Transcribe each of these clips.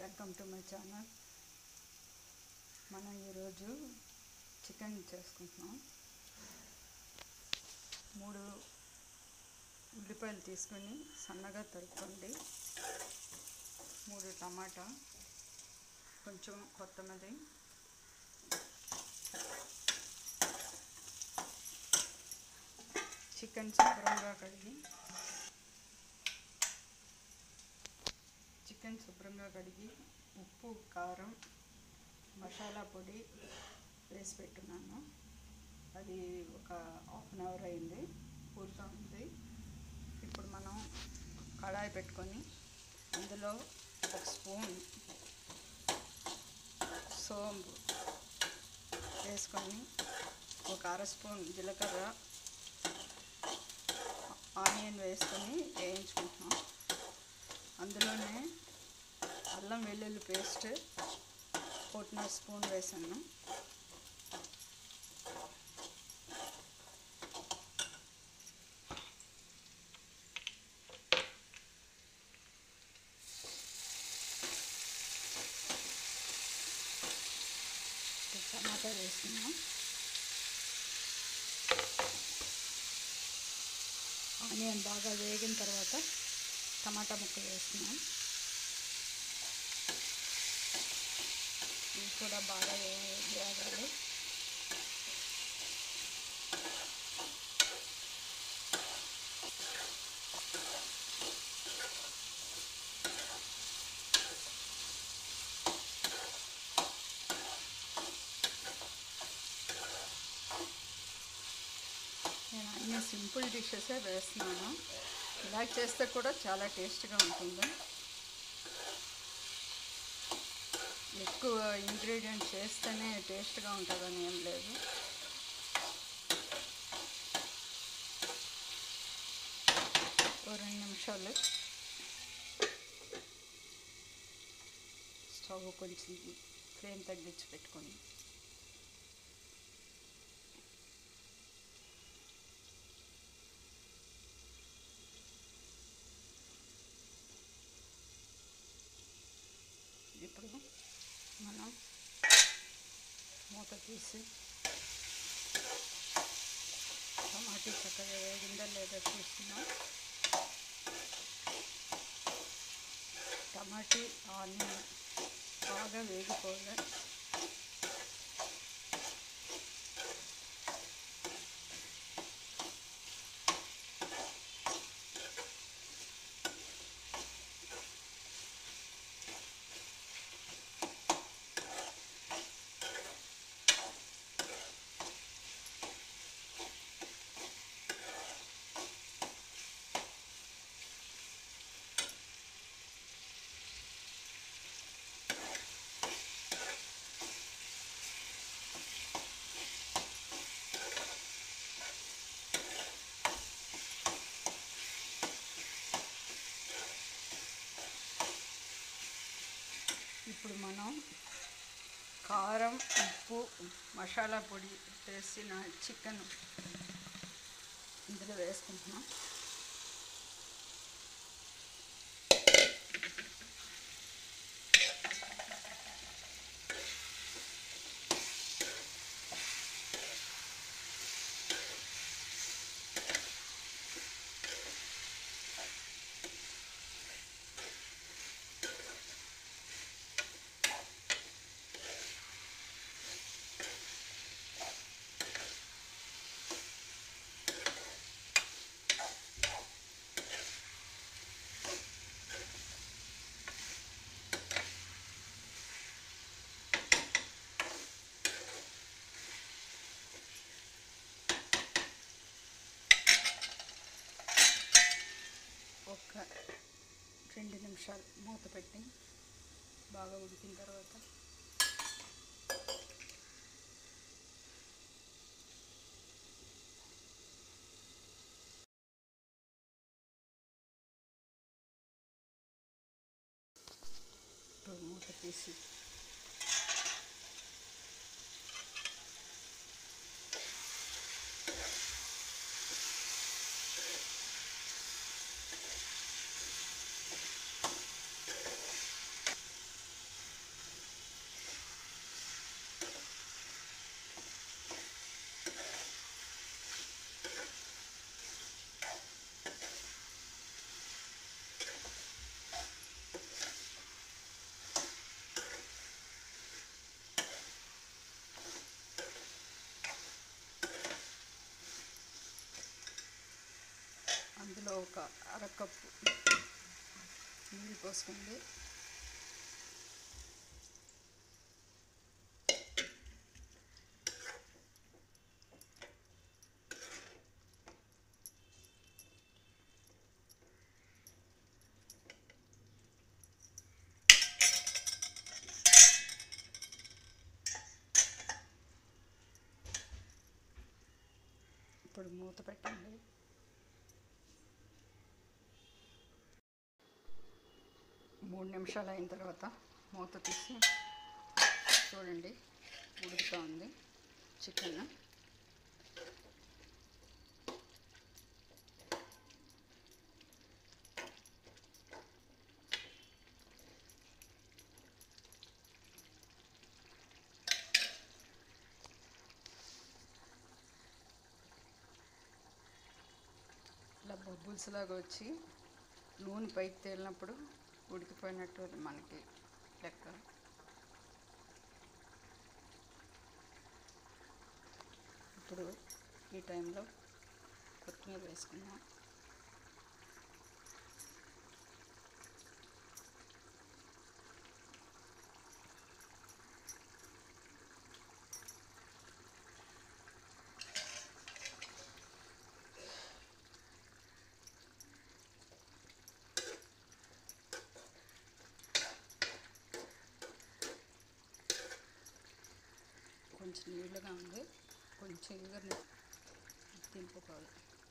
welcome to my channel మనం ఈరోజు chicken చేసుకుంటున్నాం మూడు ఉల్లిపాయలు తీసుకొని సన్నగా తరుక్కోండి మూడు టమాటా కొంచెం కొత్తమల్లి చికెన్ శుభ్రంగా కడిగి చికెన్ శుభ్రంగా కడిగి ఉప్పు కారం మసాలా పొడి వేసి పెట్టున్నాను అది ఒక హాఫ్ అన్ అవర్ అయింది పూర్తిగా ఉంది ఇప్పుడు మనం కడాయి పెట్టుకొని అందులో ఒక స్పూన్ సోంపు వేసుకొని ఒక అర స్పూన్ జీలకర్ర ఆనియన్ వేసుకొని వేయించుకుంటున్నాం అందులోనే అల్లం వెల్లుల్లి పేస్ట్ ఒకటిన్నర స్పూన్ వేసాను టమాటా వేసుకున్నాం ఆనియన్ బాగా వేగిన తర్వాత టమాటా ముక్కలు వేసుకున్నాం ఇవి కూడా బాగా వే- వేగాలి నేను అన్ని సింపుల్ డిషెసే వేస్తున్నాను ఇలా చేస్తే కూడా చాలా టేస్ట్గా ఉంటుంది ఎక్కువ ఇంగ్రీడియంట్స్ చేస్తేనే టేస్ట్గా ఉంటుందని ఏం లేదు ఓ రెండు నిమిషాలు స్టవ్ కొంచెం ఫ్లేమ్ తగ్గించి పెట్టుకోండి ఇప్పుడు మనం మూత తీసి టమాటీ చక్కగా వేగిందా లేదా చూస్తున్నాం టమాటీ ఆనియన్ బాగా వేగిపోవాలి ఇప్పుడు మనం కారం ఉప్పు మసాలా పొడి వేసిన చికెన్ ఇందులో వేసుకుంటున్నాం ఒక రెండు నిమిషాలు మూత పెట్టి బాగా ఉడికిన తర్వాత ఇప్పుడు మూత తీసి అందులో ఒక అరకప్పు నీళ్ళు పోసుకోండి ఇప్పుడు మూత పెట్టండి మూడు నిమిషాలు అయిన తర్వాత మూత తీసి చూడండి ఉడుకుతూ ఉంది చికెన్ ఇలా బబుల్స్ లాగా వచ్చి నూనె పైకి తేలినప్పుడు ఉడికిపోయినట్టు మనకి లెక్క ఇప్పుడు ఈ టైంలో కొత్తిమీర వేసుకుందాం కొంచెం నీళ్ళగా ఉంది కొంచెం ఇగర్ని దింపుకోవాలి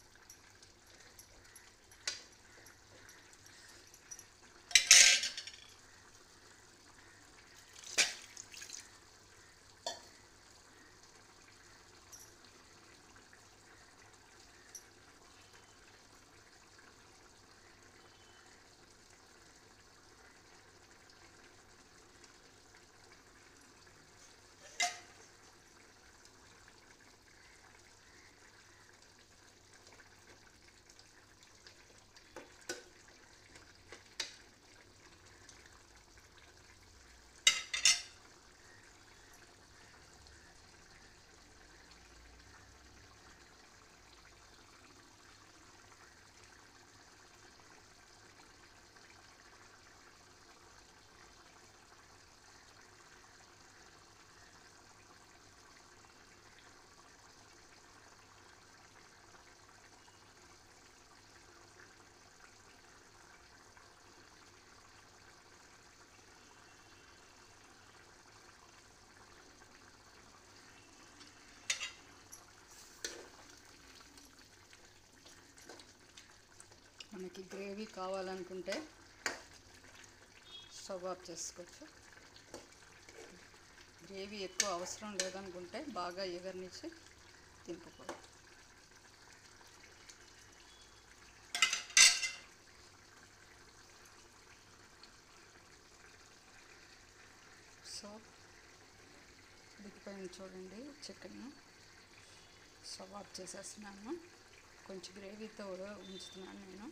మనకి గ్రేవీ కావాలనుకుంటే స్టవ్ ఆఫ్ చేసుకోవచ్చు గ్రేవీ ఎక్కువ అవసరం లేదనుకుంటే బాగా ఎగరనిచ్చి దింపుకోవాలి సో ఉడికిపోయింది చూడండి చికెన్ స్టవ్ ఆఫ్ చేసేస్తున్నాను కొంచెం గ్రేవీతో ఉంచుతున్నాను నేను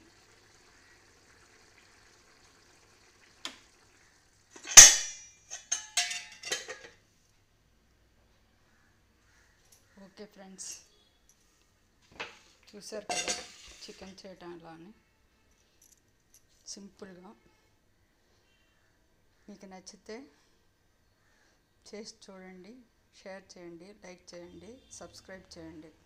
ఓకే ఫ్రెండ్స్ చూసారు కదా చికెన్ చేయటం ఎలా అని సింపుల్గా మీకు నచ్చితే చేసి చూడండి షేర్ చేయండి లైక్ చేయండి సబ్స్క్రైబ్ చేయండి